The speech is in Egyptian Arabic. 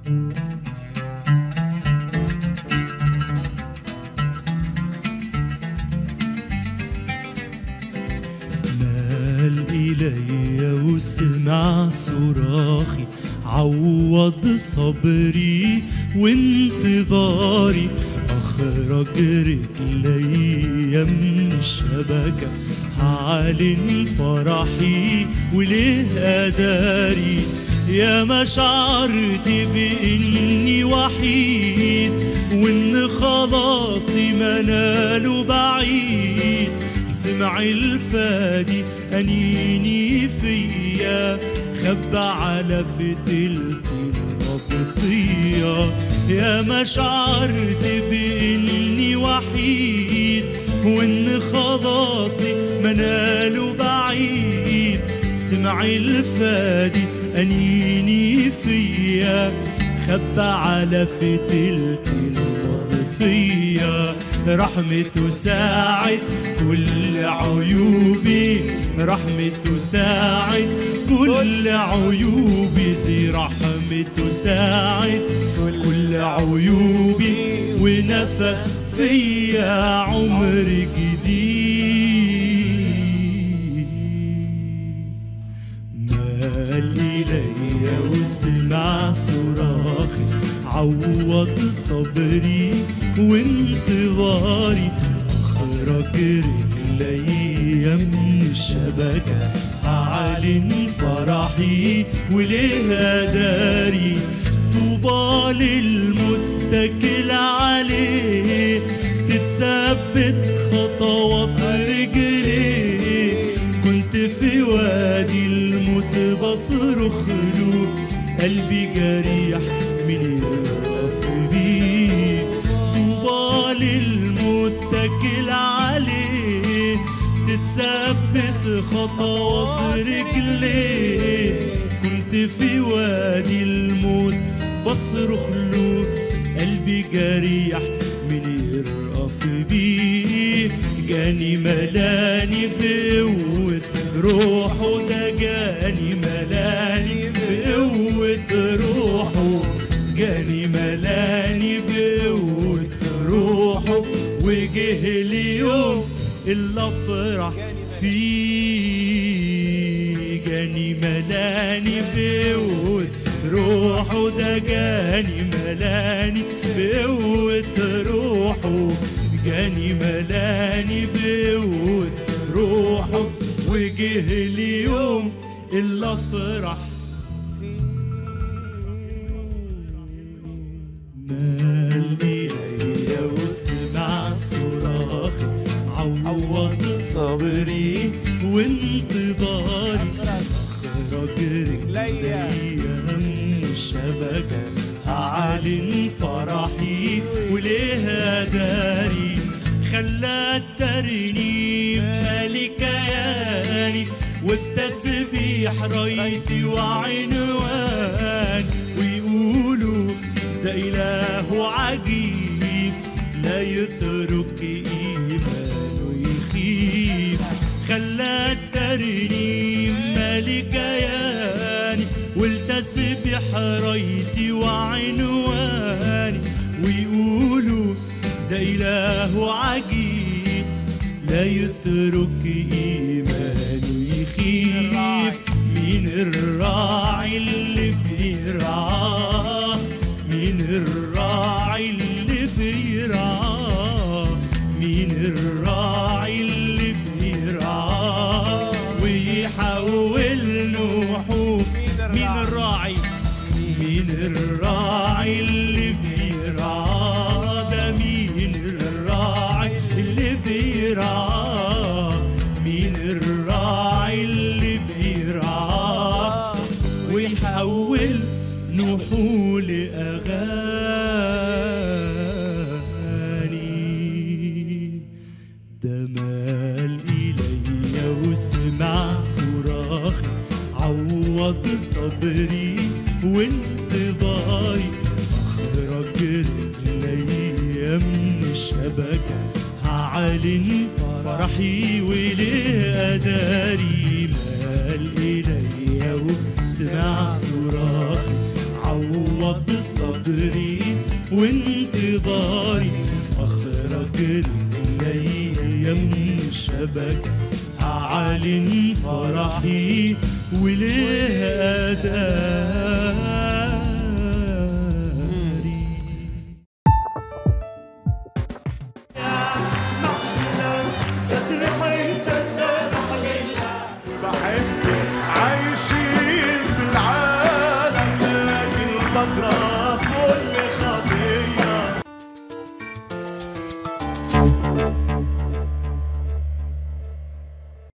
مال إلي وسمع صراخي عوض صبري وانتظاري أخرج رجلي من الشبكة هعلن فرحي وليه أداري يا ما شعرت بإني وحيد وإن خلاصي مناله بعيد سمع الفادي أنيني فيا خبى على فتلتي المطفية يا ما شعرت بإني وحيد وإن خلاصي مناله بعيد سمع الفادي أنيني فيا خبى على فتلتي المطفية رحمته ساعد كل عيوبي رحمته ساعد كل عيوبي دي رحمته ساعد كل عيوبي ونفخ فيا عمر جديد مال إلي وسمع صراخي عوض صبري وانتظاري خرج رجلي من الشبكة هعلن فرحي وليه أداري طوبى للمتكل عليه تتثبت خطوات رجليه كنت في وادي الموت بصرخ له قلبي جريح من يرأف بيه طوبى للمتكل عليه تتثبت خطوات رجليه كنت في وادي الموت بصرخ له قلبي جريح من يرأف بيه جاني ملاني بقوة روحه ده جاني ملاني بقوة روحه جاني ملاني بقوة روحه وجه اليوم اللي افرح فيه جاني ملاني بقوة روحه ده جاني ملاني بقوة روحه جاني ملاني بقوة روحه وجه اليوم اللي افرح مال إلي وسمع صراخي عوض صبري وانتظاري خرج رجلي من الشبكة هعلن فرحي وليه داري خلى الترنيم مالي كياني والتسبيح رايتي وعنوان ويقولوا ده إله عجيب لا يترك إيمانه يخيب خلى الترنيم مالك ياني والتسبيح رايتي وعنواني ويقولوا ده إله عجيب لا يترك إيمانه يخيب مين الراعي اللي بيرعاه مين الراعي اللي بيرعاه مين الراعي اللي بيرعاه ويحول نوحه مين الراعي مين الراعي اللي بيرعاه ده مين الراعي اللي بيرعاه مين الراعي اللي بيرعاه ويحول نحول أغاني ده مال إلي وسمع صراخي عوض صبري وانتظاري أخرج رجلي من الشبكة هعلن فرحي وليه أداري مال إلي وسمع صراخي عوض عوض صبري وانتظاري اخرج رجلي من الشبك هعلن فرحي وليه اداري بحب عايشين في العالم لكن بكره